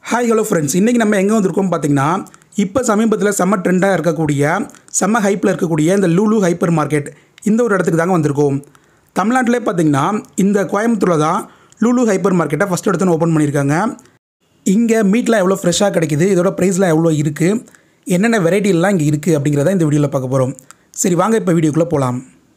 hi hello friends இன்றைக்கி நம்ம எங்கே வந்திருக்கோம் பார்த்தீங்கன்னா இப்போ சமீபத்தில் செம்ம ட்ரெண்டாக இருக்கக்கூடிய செம்ம ஹைப்பில் இருக்கக்கூடிய இந்த லூலு ஹைப்பர் மார்க்கெட் இந்த ஒரு இடத்துக்கு தாங்க வந்திருக்கோம் தமிழ்நாட்டிலே பார்த்தீங்கன்னா இந்த கோயம்புத்தூரில் தான் லூலு ஹைப்பர் மார்க்கெட்டை ஃபஸ்ட் எடுத்து ஓப்பன் பண்ணியிருக்காங்க இங்கே மீட்லாம் எவ்வளோ ஃப்ரெஷ்ஷாக கிடைக்குது இதோட ப்ரைஸ்லாம் எவ்வளோ இருக்குது என்னென்ன வெரைட்டிலாம் இங்கே இருக்குது அப்படிங்கிறத இந்த வீடியோவில் பார்க்க போகிறோம் சரி வாங்க இப்போ வீடியோக்குள்ளே போகலாம்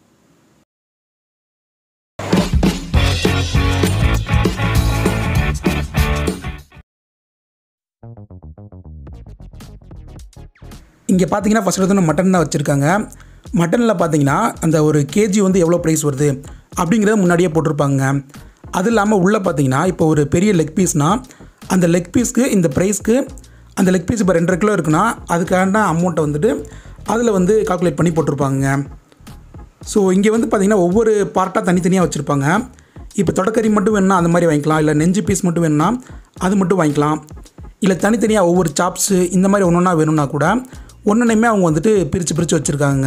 இங்கே பார்த்தீங்கன்னா ஃபஸ்ட் எடுத்து மட்டன் தான் வச்சுருக்காங்க மட்டனில் பார்த்தீங்கன்னா அந்த ஒரு கேஜி வந்து எவ்வளோ ப்ரைஸ் வருது அப்படிங்கிறத முன்னாடியே போட்டிருப்பாங்க அது இல்லாமல் உள்ளே பார்த்தீங்கன்னா இப்போ ஒரு பெரிய லெக் பீஸ்னால் அந்த லெக் பீஸ்க்கு இந்த ப்ரைஸ்க்கு அந்த லெக் பீஸ் இப்போ ரெண்டரை கிலோ இருக்குன்னா அதுக்கான அமௌண்ட்டை வந்துட்டு அதில் வந்து கால்குலேட் பண்ணி போட்டிருப்பாங்க ஸோ இங்கே வந்து பார்த்திங்கன்னா ஒவ்வொரு பார்ட்டாக தனித்தனியாக வச்சுருப்பாங்க இப்போ தொடக்கறி மட்டும் வேணும்னா அந்த மாதிரி வாங்கிக்கலாம் இல்லை நெஞ்சு பீஸ் மட்டும் வேணும்னா அது மட்டும் வாங்கிக்கலாம் இல்லை தனித்தனியாக ஒவ்வொரு சாப்ஸு இந்த மாதிரி ஒன்று ஒன்றா வேணும்னா கூட ஒன்றுனையுமே அவங்க வந்துட்டு பிரித்து பிரித்து வச்சுருக்காங்க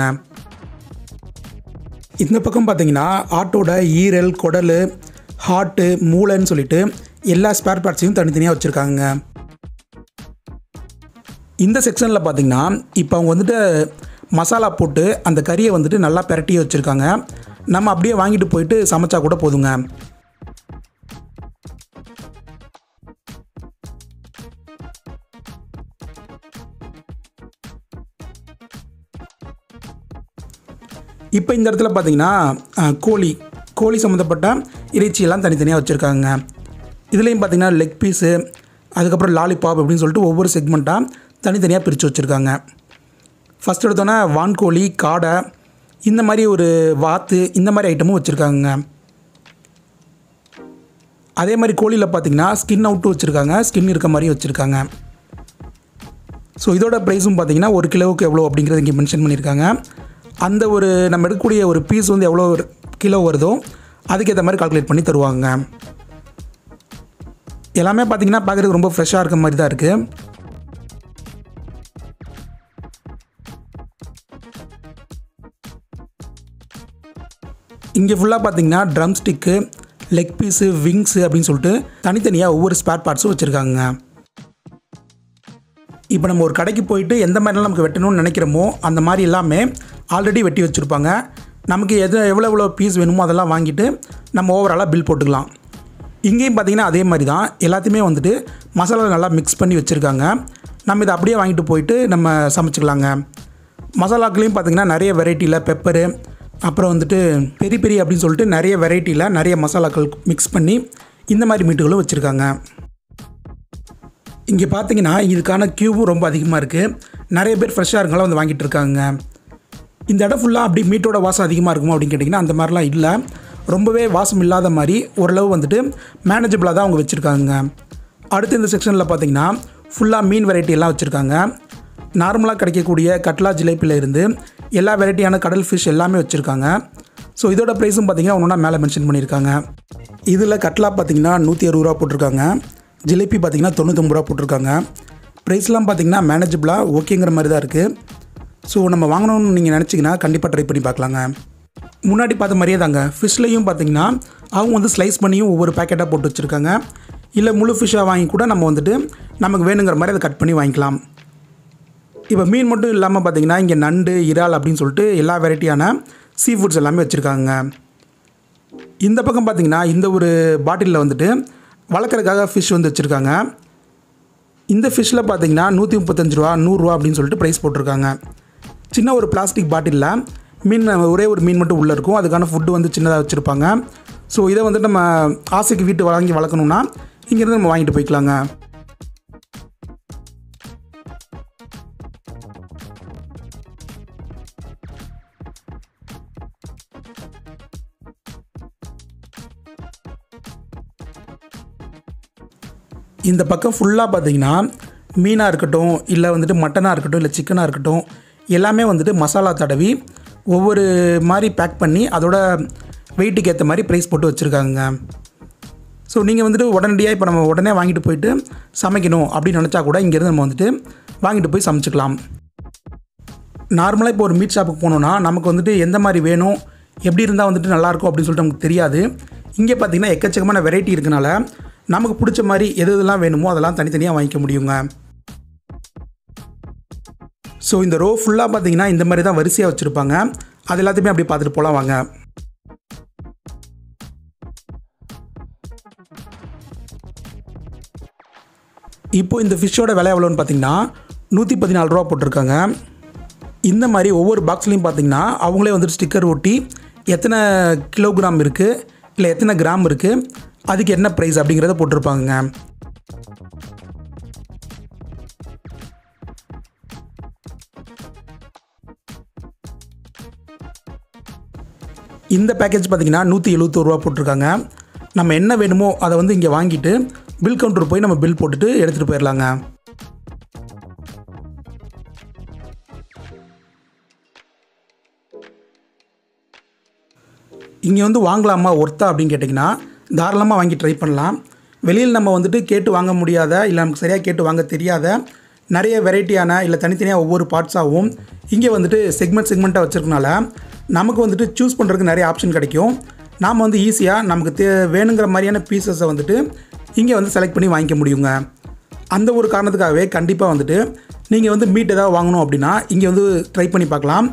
இந்த பக்கம் பார்த்தீங்கன்னா ஆட்டோட ஈரல் குடல் ஹார்ட்டு மூளைன்னு சொல்லிட்டு எல்லா ஸ்பேர் பார்ட்ஸையும் தனித்தனியாக வச்சுருக்காங்க இந்த செக்ஷனில் பார்த்தீங்கன்னா இப்போ அவங்க வந்துட்டு மசாலா போட்டு அந்த கறியை வந்துட்டு நல்லா பிரட்டி வச்சுருக்காங்க நம்ம அப்படியே வாங்கிட்டு போயிட்டு சமைச்சா கூட போதுங்க இப்போ இந்த இடத்துல பார்த்தீங்கன்னா அஹ், கோழி கோழி சம்மந்தப்பட்ட இறைச்சியெல்லாம் தனித்தனியாக வச்சுருக்காங்க இதுலேயும் பார்த்தீங்கன்னா லெக் பீஸு அதுக்கப்புறம் லாலிபாப் அப்படின்னு சொல்லிட்டு ஒவ்வொரு செக்மெண்ட்டாக தனித்தனியாக பிரித்து வச்சுருக்காங்க ஃபஸ்ட் எடுத்தோன்னே வான்கோழி காடை இந்த மாதிரி ஒரு வாத்து இந்த மாதிரி ஐட்டமும் வச்சுருக்காங்க அதே மாதிரி கோழியில் பார்த்தீங்கன்னா ஸ்கின் அவுட்டும் வச்சுருக்காங்க ஸ்கின் இருக்க மாதிரி வச்சுருக்காங்க ஸோ இதோட ப்ரைஸும் பார்த்தீங்கன்னா ஒரு கிலோவுக்கு எவ்வளோ அப்படிங்கிறது இங்கே மென்ஷன் பண்ணியிருக்காங்க அந்த ஒரு நம்ம எடுக்கக்கூடிய ஒரு பீஸ் வந்து எவ்வளோ ஒரு கிலோ வருதோ அதுக்கேற்ற மாதிரி கால்குலேட் பண்ணி தருவாங்க எல்லாமே பார்த்தீங்கன்னா பார்க்குறதுக்கு ரொம்ப ஃப்ரெஷ்ஷாக இருக்க மாதிரி தான் இருக்குது இங்கே ஃபுல்லாக பார்த்தீங்கன்னா drum stick leg piece wings அப்படின்னு சொல்லிட்டு தனித்தனியாக ஒவ்வொரு ஸ்பேர் பார்ட்ஸும் வச்சுருக்காங்க இப்போ நம்ம ஒரு கடைக்கு போயிட்டு எந்த மாதிரிலாம் நமக்கு வெட்டணும்னு நினைக்கிறோமோ அந்த மாதிரி எல்லாமே ஆல்ரெடி வெட்டி வச்சுருப்பாங்க நமக்கு எது எவ்வளோ எவ்வளோ பீஸ் வேணுமோ அதெல்லாம் வாங்கிட்டு நம்ம ஓவராலாக பில் போட்டுக்கலாம் இங்கேயும் பார்த்தீங்கன்னா அதே மாதிரி தான் எல்லாத்தையுமே வந்துட்டு மசாலா நல்லா மிக்ஸ் பண்ணி வச்சுருக்காங்க நம்ம இதை அப்படியே வாங்கிட்டு போயிட்டு நம்ம சமைச்சிக்கலாங்க மசாலாக்களையும் பார்த்தீங்கன்னா நிறைய வெரைட்டியில் பெப்பரு அப்புறம் வந்துட்டு பெரி பெரி அப்படின்னு சொல்லிட்டு நிறைய வெரைட்டியில் நிறைய மசாலாக்கள் மிக்ஸ் பண்ணி இந்த மாதிரி மீட்டுகளும் வச்சுருக்காங்க இங்கே பார்த்தீங்கன்னா இதுக்கான க்யூவும் ரொம்ப அதிகமாக இருக்குது நிறைய பேர் ஃப்ரெஷ்ஷாக இருக்கலாம் வந்து வாங்கிட்டு இருக்காங்க இந்த இடம் ஃபுல்லாக அப்படி மீட்டோட வாசம் அதிகமாக இருக்குமா அப்படின்னு கேட்டிங்கன்னா அந்த மாதிரிலாம் இல்லை ரொம்பவே வாசம் இல்லாத மாதிரி ஓரளவு வந்துட்டு மேனேஜபிளாக தான் அவங்க வச்சுருக்காங்க அடுத்து இந்த செக்ஷனில் பார்த்தீங்கன்னா ஃபுல்லாக மீன் வெரைட்டி எல்லாம் வச்சுருக்காங்க நார்மலாக கிடைக்கக்கூடிய கட்லா ஜிலேபியில் இருந்து எல்லா வெரைட்டியான கடல் ஃபிஷ் எல்லாமே வச்சுருக்காங்க ஸோ இதோட ப்ரைஸும் பார்த்தீங்கன்னா ஒன்றா மேலே மென்ஷன் பண்ணியிருக்காங்க இதில் கட்லா பார்த்தீங்கன்னா நூற்றி அறுபது ரூபா போட்டிருக்காங்க ஜிலேபி பார்த்தீங்கன்னா தொண்ணூத்தொம்பது ரூபா போட்டிருக்காங்க ப்ரைஸ்லாம் பார்த்தீங்கன்னா மேனேஜபிளாக ஓகேங்கிற மாதிரி தான் இருக்குது ஸோ நம்ம வாங்கணும்னு நீங்கள் நினச்சிங்கன்னா கண்டிப்பாக ட்ரை பண்ணி பார்க்கலாங்க முன்னாடி பார்த்த மாதிரியே தாங்க ஃபிஷ்லேயும் பார்த்தீங்கன்னா அவங்க வந்து ஸ்லைஸ் பண்ணியும் ஒவ்வொரு பேக்கெட்டாக போட்டு வச்சுருக்காங்க இல்லை முழு ஃபிஷ்ஷாக வாங்கி கூட நம்ம வந்துட்டு நமக்கு வேணுங்கிற மாதிரி அதை கட் பண்ணி வாங்கிக்கலாம் இப்போ மீன் மட்டும் இல்லாமல் பார்த்தீங்கன்னா இங்கே நண்டு இறால் அப்படின்னு சொல்லிட்டு எல்லா வெரைட்டியான சீ ஃபுட்ஸ் எல்லாமே வச்சுருக்காங்க இந்த பக்கம் பார்த்தீங்கன்னா இந்த ஒரு பாட்டிலில் வந்துட்டு வளர்க்குறதுக்காக ஃபிஷ் வந்து வச்சுருக்காங்க இந்த ஃபிஷ்ஷில் பார்த்தீங்கன்னா நூற்றி முப்பத்தஞ்சு ரூபா நூறுரூவா அப்படின்னு சொல்லிட்டு ப்ரைஸ் போட்டிருக்காங்க சின்ன ஒரு பிளாஸ்டிக் பாட்டிலில் மீன் ஒரே ஒரு மீன் மட்டும் உள்ளே இருக்கும் அதுக்கான ஃபுட்டு வந்து சின்னதாக வச்சுருப்பாங்க ஸோ இதை வந்துட்டு நம்ம ஆசைக்கு வீட்டு வாங்கி வளர்க்கணுன்னா இங்கேருந்து நம்ம வாங்கிட்டு போய்க்கலாங்க இந்த பக்கம் ஃபுல்லாக பார்த்தீங்கன்னா மீனாக இருக்கட்டும் இல்லை வந்துட்டு மட்டனாக இருக்கட்டும் இல்லை சிக்கனாக இருக்கட்டும் எல்லாமே வந்துட்டு மசாலா தடவி ஒவ்வொரு மாதிரி பேக் பண்ணி அதோட வெயிட்டுக்கு ஏற்ற மாதிரி ப்ரைஸ் போட்டு வச்சுருக்காங்க ஸோ நீங்கள் வந்துட்டு உடனடியாக இப்போ நம்ம உடனே வாங்கிட்டு போயிட்டு சமைக்கணும் அப்படின்னு நினச்சா கூட இங்கேருந்து நம்ம வந்துட்டு வாங்கிட்டு போய் சமைச்சிக்கலாம் நார்மலாக இப்போ ஒரு மீட் ஷாப்புக்கு போனோன்னா நமக்கு வந்துட்டு எந்த மாதிரி வேணும் எப்படி இருந்தால் வந்துட்டு நல்லாயிருக்கும் அப்படின்னு சொல்லிட்டு நமக்கு தெரியாது இங்கே பார்த்தீங்கன்னா எக்கச்சக்கமான வெரைட்டி இருக்கனால நமக்கு பிடிச்ச மாதிரி எது எதெல்லாம் வேணுமோ அதெல்லாம் தனித்தனியாக வாங்கிக்க முடியுங்க ஸோ இந்த ரோ ஃபுல்லாக பார்த்தீங்கன்னா இந்த மாதிரி தான் வரிசையாக வச்சுருப்பாங்க அது எல்லாத்தையுமே அப்படி பார்த்துட்டு போகலாம் வாங்க இப்போ இந்த ஃபிஷ்ஷோட விலை எவ்வளோன்னு பார்த்தீங்கன்னா நூற்றி பதினாலு ரூபா போட்டிருக்காங்க இந்த மாதிரி ஒவ்வொரு பாக்ஸ்லையும் பார்த்தீங்கன்னா அவங்களே வந்துட்டு ஸ்டிக்கர் ஒட்டி எத்தனை கிலோகிராம் இருக்குது இல்லை எத்தனை கிராம் இருக்குது அதுக்கு என்ன ப்ரைஸ் அப்படிங்கிறத போட்டிருப்பாங்க இந்த பேக்கேஜ் பார்த்தீங்கன்னா நூற்றி எழுபத்தோரு ரூபா போட்டிருக்காங்க நம்ம என்ன வேணுமோ அதை வந்து இங்கே வாங்கிட்டு பில் கவுண்டர் போய் நம்ம பில் போட்டுட்டு எடுத்துகிட்டு போயிடலாங்க இங்கே வந்து வாங்கலாமா ஒர்த்தா அப்படின்னு கேட்டிங்கன்னா தாராளமாக வாங்கி ட்ரை பண்ணலாம் வெளியில் நம்ம வந்துட்டு கேட்டு வாங்க முடியாத இல்லை நமக்கு சரியாக கேட்டு வாங்க தெரியாத நிறைய வெரைட்டியான இல்லை தனித்தனியாக ஒவ்வொரு பார்ட்ஸாகவும் இங்கே வந்துட்டு செக்மெண்ட் செக்மெண்ட்டாக வச்சுருக்கனால நமக்கு வந்துட்டு சூஸ் பண்ணுறதுக்கு நிறைய ஆப்ஷன் கிடைக்கும் நாம் வந்து ஈஸியாக நமக்கு தே வேணுங்கிற மாதிரியான பீசஸை வந்துட்டு இங்கே வந்து செலக்ட் பண்ணி வாங்கிக்க முடியுங்க அந்த ஒரு காரணத்துக்காகவே கண்டிப்பாக வந்துட்டு நீங்கள் வந்து மீட் ஏதாவது வாங்கணும் அப்படின்னா இங்கே வந்து ட்ரை பண்ணி பார்க்கலாம்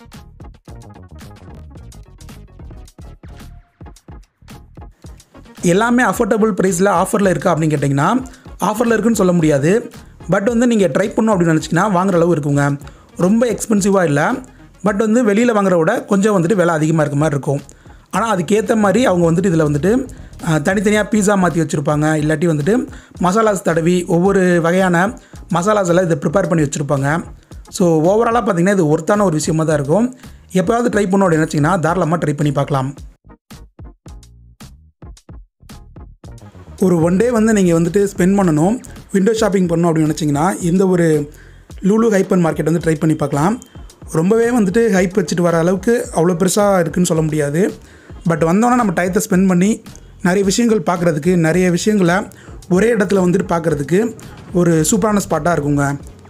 எல்லாமே அஃபோர்டபுள் ப்ரைஸில் ஆஃபரில் இருக்கா அப்படின்னு கேட்டிங்கன்னா ஆஃபரில் இருக்குன்னு சொல்ல முடியாது பட் வந்து நீங்கள் ட்ரை பண்ணணும் அப்படின்னு நினச்சிங்கன்னா வாங்குற அளவு இருக்குங்க ரொம்ப எக்ஸ்பென்சிவாக இல்லை பட் வந்து வெளியில் வாங்குற விட கொஞ்சம் வந்துட்டு விலை அதிகமாக இருக்க மாதிரி இருக்கும் ஆனால் அதுக்கேற்ற மாதிரி அவங்க வந்துட்டு இதில் வந்துட்டு அஹ், தனித்தனியாக பீஸா மாற்றி வச்சுருப்பாங்க இல்லாட்டி வந்துட்டு மசாலாஸ் தடவி ஒவ்வொரு வகையான மசாலாஸ் எல்லாம் இதை ப்ரிப்பேர் பண்ணி வச்சுருப்பாங்க ஸோ ஓவராலாக பார்த்தீங்கன்னா இது ஒர்த்தான ஒரு விஷயமா தான் இருக்கும் எப்போயாவது ட்ரை பண்ணணும் அப்படின்னு நினச்சிங்கன்னா தாராளமாக ட்ரை பண்ணி பார்க்கலாம் ஒரு ஒன் டே வந்து நீங்கள் வந்துட்டு ஸ்பெண்ட் பண்ணணும் விண்டோ ஷாப்பிங் பண்ணணும் அப்படின்னு நினச்சிங்கன்னா இந்த ஒரு லூலு ஹைப்பர் மார்க்கெட் வந்து ட்ரை பண்ணி பார்க்கலாம் ரொம்பவே வந்துட்டு ஹைப் வச்சுட்டு வர அளவுக்கு அவ்வளோ பெருசாக இருக்குன்னு சொல்ல முடியாது பட் வந்தோன்னே நம்ம டயத்தை ஸ்பெண்ட் பண்ணி நிறைய விஷயங்கள் பார்க்குறதுக்கு நிறைய விஷயங்களை ஒரே இடத்துல வந்துட்டு பார்க்குறதுக்கு ஒரு சூப்பரான ஸ்பாட்டாக இருக்குங்க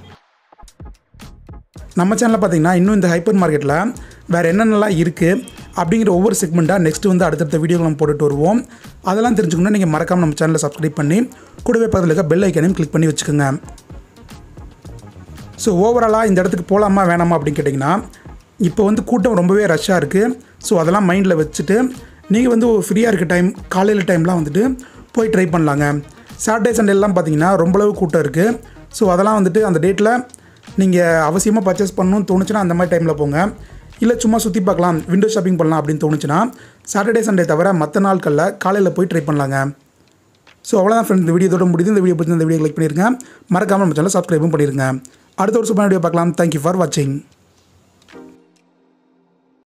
நம்ம சேனலில் பார்த்தீங்கன்னா இன்னும் இந்த ஹைப்பர் மார்க்கெட்டில் வேறு என்னென்னலாம் இருக்குது அப்படிங்கிற ஒவ்வொரு செக்மெண்ட்டாக நெக்ஸ்ட் வந்து அடுத்தடுத்த வீடியோ நம்ம போட்டுட்டு வருவோம் அதெல்லாம் தெரிஞ்சுக்கணும்னா நீங்கள் மறக்காமல் நம்ம சேனலை சப்ஸ்கிரைப் பண்ணி கூடவே பக்கத்தில் இருக்க பெல் ஐக்கனையும் கிளிக் பண்ணி வச்சுக்கோங்க ஸோ ஓவராலாக இந்த இடத்துக்கு போகலாமா வேணாமா அப்படின்னு கேட்டிங்கன்னா இப்போ வந்து கூட்டம் ரொம்பவே ரஷ்ஷாக இருக்குது ஸோ அதெல்லாம் மைண்டில் வச்சுட்டு நீங்கள் வந்து ஃப்ரீயாக இருக்க டைம் காலையில் டைம்லாம் வந்துட்டு போய் ட்ரை பண்ணலாங்க சாட்டர்டே சண்டேலாம் பார்த்தீங்கன்னா ரொம்பளவு கூட்டம் இருக்குது ஸோ அதெல்லாம் வந்துட்டு அந்த டேட்டில் நீங்கள் அவசியமாக பர்ச்சேஸ் பண்ணணும்னு தோணுச்சுன்னா அந்த மாதிரி டைமில் போங்க இல்லை சும்மா சுற்றி பார்க்கலாம் விண்டோ ஷாப்பிங் பண்ணலாம் அப்படின்னு தோணுச்சுன்னா சாட்டர்டே சண்டே தவிர மற்ற நாட்களில் காலையில் போய் ட்ரை பண்ணலாங்க ஸோ அவ்வளோதான் ஃப்ரெண்ட் இந்த வீடியோ இதோட முடியுது இந்த வீடியோ பற்றி இந்த வீடியோ லைக் பண்ணிருங்க மறக்காமல் நம்ம சேனல் சப்ஸ்கிரைபும் பண்ணிருங்க அடுத்த ஒரு சூப்பர் வீடியோ பார்க்கலாம் தேங்க்யூ ஃபார் வாட்சிங்